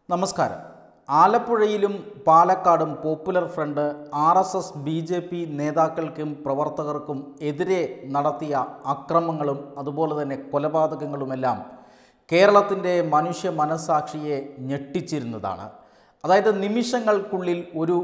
നമസ്കാരം ആലപ്പുഴയിലും പാലക്കാടും popular front R S S B J P നേതാക്കൾക്കും പ്രവർത്തകർക്കും എതിരെ നടത്തിയ അക്രമങ്ങളും അതുപോലെ തന്നെ കൊലപാതകങ്ങളുമെല്ലാം കേരളത്തിൻ്റെ മനുഷ്യ മനസാക്ഷിയെ ഞെട്ടിച്ചിരുന്നതാണ് അതായത് നിമിഷങ്ങൾക്കുള്ളിൽ ഒരു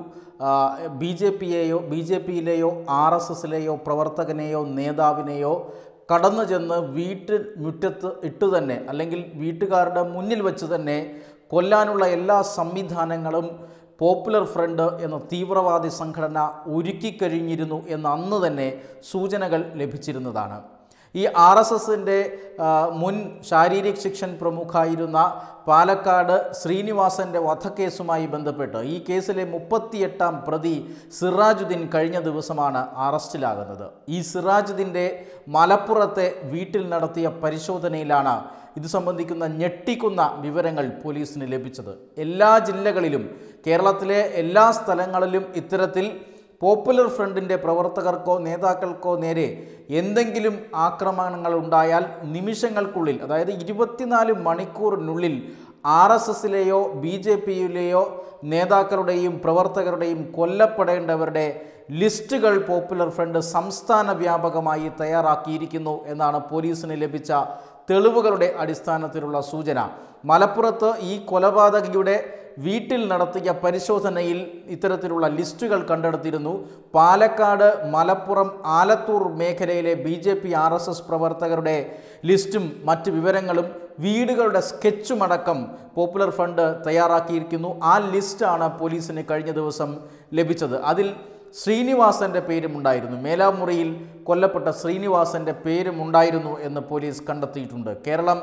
ബി ജെ പിയെയോ ബി ജെ പിയിലെയോ ആർ എസ് എസിലെയോ പ്രവർത്തകനെയോ നേതാവിനെയോ കടന്നു ചെന്ന് വീട്ടിൽ മുറ്റത്ത് ഇട്ടു തന്നെ അല്ലെങ്കിൽ വീട്ടുകാരുടെ മുന്നിൽ വെച്ച് തന്നെ കൊല്ലാനുള്ള എല്ലാ സംവിധാനങ്ങളും പോപ്പുലർ ഫ്രണ്ട് എന്ന തീവ്രവാദി സംഘടന ഒരുക്കിക്കഴിഞ്ഞിരുന്നു എന്ന് അന്ന് തന്നെ സൂചനകൾ ലഭിച്ചിരുന്നതാണ് ഈ ആർ എസ് എസിൻ്റെ മുൻ ശാരീരിക് ശിക്ഷൻ പ്രമുഖായിരുന്ന പാലക്കാട് ശ്രീനിവാസൻ്റെ വധക്കേസുമായി ബന്ധപ്പെട്ട് ഈ കേസിലെ മുപ്പത്തിയെട്ടാം പ്രതി സിറാജുദ്ദീൻ കഴിഞ്ഞ ദിവസമാണ് അറസ്റ്റിലാകുന്നത് ഈ സിറാജുദ്ദീൻ്റെ മലപ്പുറത്തെ വീട്ടിൽ നടത്തിയ പരിശോധനയിലാണ് ഇത് സംബന്ധിക്കുന്ന ഞെട്ടിക്കുന്ന വിവരങ്ങൾ പോലീസിന് ലഭിച്ചത് എല്ലാ ജില്ലകളിലും കേരളത്തിലെ എല്ലാ സ്ഥലങ്ങളിലും ഇത്തരത്തിൽ പോപ്പുലർ ഫ്രണ്ടിൻ്റെ പ്രവർത്തകർക്കോ നേതാക്കൾക്കോ നേരെ എന്തെങ്കിലും ആക്രമണങ്ങൾ ഉണ്ടായാൽ നിമിഷങ്ങൾക്കുള്ളിൽ അതായത് ഇരുപത്തിനാല് മണിക്കൂറിനുള്ളിൽ ആർ എസ് എസിലെയോ ബി ജെ പിയിലെയോ നേതാക്കളുടെയും പ്രവർത്തകരുടെയും കൊല്ലപ്പെടേണ്ടവരുടെ ലിസ്റ്റുകൾ പോപ്പുലർ ഫ്രണ്ട് സംസ്ഥാന വ്യാപകമായി തയ്യാറാക്കിയിരിക്കുന്നു എന്നാണ് പോലീസിന് ലഭിച്ച തെളിവുകളുടെ അടിസ്ഥാനത്തിലുള്ള സൂചന മലപ്പുറത്ത് ഈ കൊലപാതകിയുടെ വീട്ടിൽ നടത്തിയ പരിശോധനയിൽ ഇത്തരത്തിലുള്ള ലിസ്റ്റുകൾ കണ്ടെടുത്തിരുന്നു പാലക്കാട് മലപ്പുറം ആലത്തൂർ മേഖലയിലെ B J P R S S പ്രവർത്തകരുടെ ലിസ്റ്റും മറ്റ് വിവരങ്ങളും വീടുകളുടെ സ്കെച്ചുമടക്കം പോപ്പുലർ ഫണ്ട് തയ്യാറാക്കിയിരിക്കുന്നു ആ ലിസ്റ്റാണ് പോലീസിന് കഴിഞ്ഞ ദിവസം ലഭിച്ചത് അതിൽ ശ്രീനിവാസൻ്റെ പേരുമുണ്ടായിരുന്നു മേലാമുറിയിൽ കൊല്ലപ്പെട്ട ശ്രീനിവാസൻ്റെ പേരുമുണ്ടായിരുന്നു എന്ന് പോലീസ് കണ്ടെത്തിയിട്ടുണ്ട് കേരളം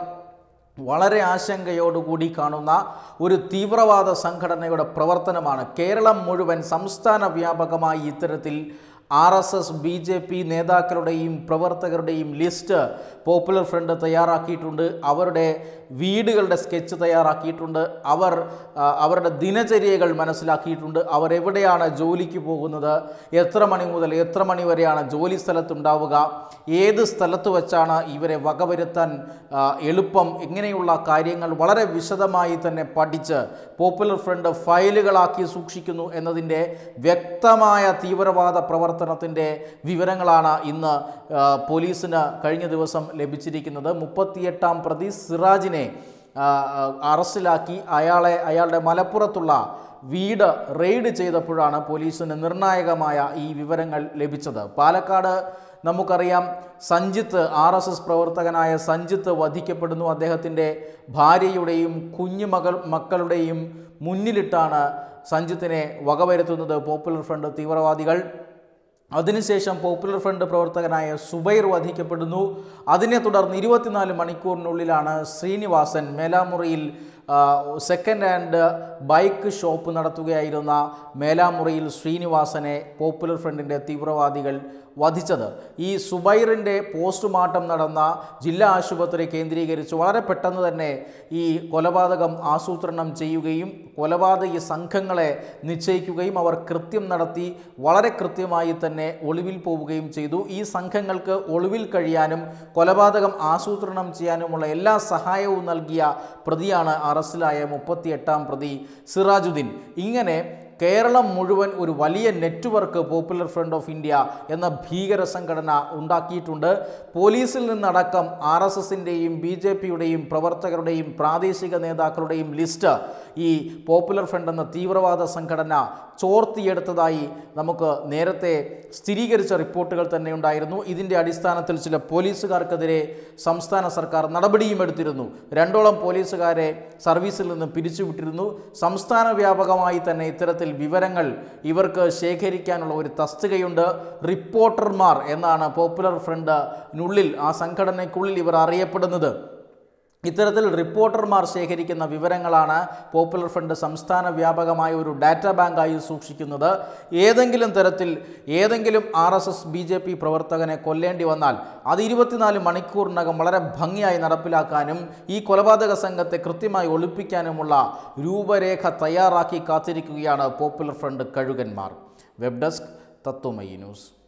വളരെ ആശങ്കയോടുകൂടി കാണുന്ന ഒരു തീവ്രവാദ സംഘടനയുടെ പ്രവർത്തനമാണ് കേരളം മുഴുവൻ സംസ്ഥാന വ്യാപകമായി ഇത്തരത്തിൽ R S S B J P നേതാക്കളുടെയും പ്രവർത്തകരുടെയും ലിസ്റ്റ് പോപ്പുലർ ഫ്രണ്ട് തയ്യാറാക്കിയിട്ടുണ്ട് അവരുടെ വീടുകളുടെ സ്കെച്ച് തയ്യാറാക്കിയിട്ടുണ്ട് അവർ അവരുടെ ദിനചര്യകൾ മനസ്സിലാക്കിയിട്ടുണ്ട് അവരെവിടെയാണ് ജോലിക്ക് പോകുന്നത് എത്ര മണി മുതൽ എത്ര മണി വരെയാണ് ജോലി സ്ഥലത്തുണ്ടാവുക ഏത് സ്ഥലത്ത് വെച്ചാണ് ഇവരെ വകവരുത്താൻ എളുപ്പം ഇങ്ങനെയുള്ള കാര്യങ്ങൾ വളരെ വിശദമായി തന്നെ പഠിച്ച് പോപ്പുലർ ഫ്രണ്ട് ഫയലുകളാക്കി സൂക്ഷിക്കുന്നു എന്നതിൻ്റെ വ്യക്തമായ തീവ്രവാദ പ്രവർത്തനത്തിൻ്റെ വിവരങ്ങളാണ് ഇന്ന് പോലീസിന് കഴിഞ്ഞ ദിവസം ലഭിച്ചിരിക്കുന്നത് മുപ്പത്തിയെട്ടാം പ്രതി സിറാജിനെ അറസ്റ്റിലാക്കി അയാളെ അയാളുടെ മലപ്പുറത്തുള്ള വീട് റെയ്ഡ് ചെയ്തപ്പോഴാണ് പോലീസിന് നിർണായകമായ ഈ വിവരങ്ങൾ ലഭിച്ചത് പാലക്കാട് നമുക്കറിയാം സഞ്ജിത്ത് ആർ എസ് എസ് പ്രവർത്തകനായ സഞ്ജിത്ത് വധിക്കപ്പെടുന്നു അദ്ദേഹത്തിൻ്റെ ഭാര്യയുടെയും കുഞ്ഞുമകൾ മക്കളുടെയും മുന്നിലിട്ടാണ് സഞ്ജിത്തിനെ വകവരുത്തുന്നത് പോപ്പുലർ ഫ്രണ്ട് തീവ്രവാദികൾ അതിനുശേഷം പോപ്പുലർ ഫ്രണ്ട് പ്രവർത്തകനായ സുബൈർ വധിക്കപ്പെടുന്നു അതിനെ തുടർന്ന് ഇരുപത്തിനാല് മണിക്കൂറിനുള്ളിലാണ് ശ്രീനിവാസൻ മേലാമുറിയിൽ സെക്കൻഡ് ഹാൻഡ് ബൈക്ക് ഷോപ്പ് നടത്തുകയായിരുന്ന മേലാമുറിയിൽ ശ്രീനിവാസനെ പോപ്പുലർ ഫ്രണ്ടിൻ്റെ തീവ്രവാദികൾ വധിച്ചത് ഈ സുബൈറിൻ്റെ പോസ്റ്റ്മോർട്ടം നടന്ന ജില്ലാ ആശുപത്രി കേന്ദ്രീകരിച്ച് വളരെ പെട്ടെന്ന് തന്നെ ഈ കൊലപാതകം ആസൂത്രണം ചെയ്യുകയും കൊലപാതക സംഘങ്ങളെ നിശ്ചയിക്കുകയും അവർ കൃത്യം നടത്തി വളരെ കൃത്യമായി തന്നെ ഒളിവിൽ പോവുകയും ചെയ്തു ഈ സംഘങ്ങൾക്ക് ഒളിവിൽ കഴിയാനും കൊലപാതകം ആസൂത്രണം ചെയ്യാനുമുള്ള എല്ലാ സഹായവും നൽകിയ പ്രതിയാണ് അറസ്റ്റിലായ മുപ്പത്തിയെട്ടാം പ്രതി സിറാജുദ്ദീൻ ഇങ്ങനെ കേരളം മുഴുവൻ ഒരു വലിയ network popular front of India എന്ന ഭീകര സംഘടന ഉണ്ടാക്കിയിട്ടുണ്ട് പോലീസിൽ നിന്നടക്കം ആർ എസ് എസിൻ്റെയും ബി ജെ പിയുടെയും പ്രവർത്തകരുടെയും പ്രാദേശിക നേതാക്കളുടെയും ലിസ്റ്റ് ഈ പോപ്പുലർ ഫ്രണ്ട് എന്ന തീവ്രവാദ സംഘടന ചോർത്തിയെടുത്തതായി നമുക്ക് നേരത്തെ സ്ഥിരീകരിച്ച റിപ്പോർട്ടുകൾ തന്നെ ഉണ്ടായിരുന്നു ഇതിൻ്റെ അടിസ്ഥാനത്തിൽ ചില പോലീസുകാർക്കെതിരെ സംസ്ഥാന സർക്കാർ നടപടിയും എടുത്തിരുന്നു രണ്ടോളം പോലീസുകാരെ സർവീസിൽ നിന്ന് പിരിച്ചുവിട്ടിരുന്നു സംസ്ഥാന വ്യാപകമായി തന്നെ ഇത്തരത്തിൽ വിവരങ്ങൾ ഇവർക്ക് ശേഖരിക്കാനുള്ള ഒരു തസ്തികയുണ്ട് റിപ്പോർട്ടർമാർ എന്നാണ് പോപ്പുലർ ഫ്രണ്ടിനുള്ളിൽ ആ സംഘടനയ്ക്കുള്ളിൽ ഇവർ അറിയപ്പെടുന്നത് ഇത്തരത്തിൽ റിപ്പോർട്ടർമാർ ശേഖരിക്കുന്ന വിവരങ്ങളാണ് പോപ്പുലർ ഫ്രണ്ട് സംസ്ഥാന വ്യാപകമായ ഒരു ഡാറ്റാ ബാങ്കായി സൂക്ഷിക്കുന്നത് ഏതെങ്കിലും തരത്തിൽ ഏതെങ്കിലും R S S B J P പ്രവർത്തകനെ കൊല്ലേണ്ടി വന്നാൽ അത് ഇരുപത്തിനാല് മണിക്കൂറിനകം വളരെ ഭംഗിയായി നടപ്പിലാക്കാനും ഈ കൊലപാതക സംഘത്തെ കൃത്യമായി ഒളിപ്പിക്കാനുമുള്ള രൂപരേഖ തയ്യാറാക്കി കാത്തിരിക്കുകയാണ് പോപ്പുലർ ഫ്രണ്ട് കഴുകന്മാർ വെബ് ഡെസ്ക് തത്വമയി ന്യൂസ്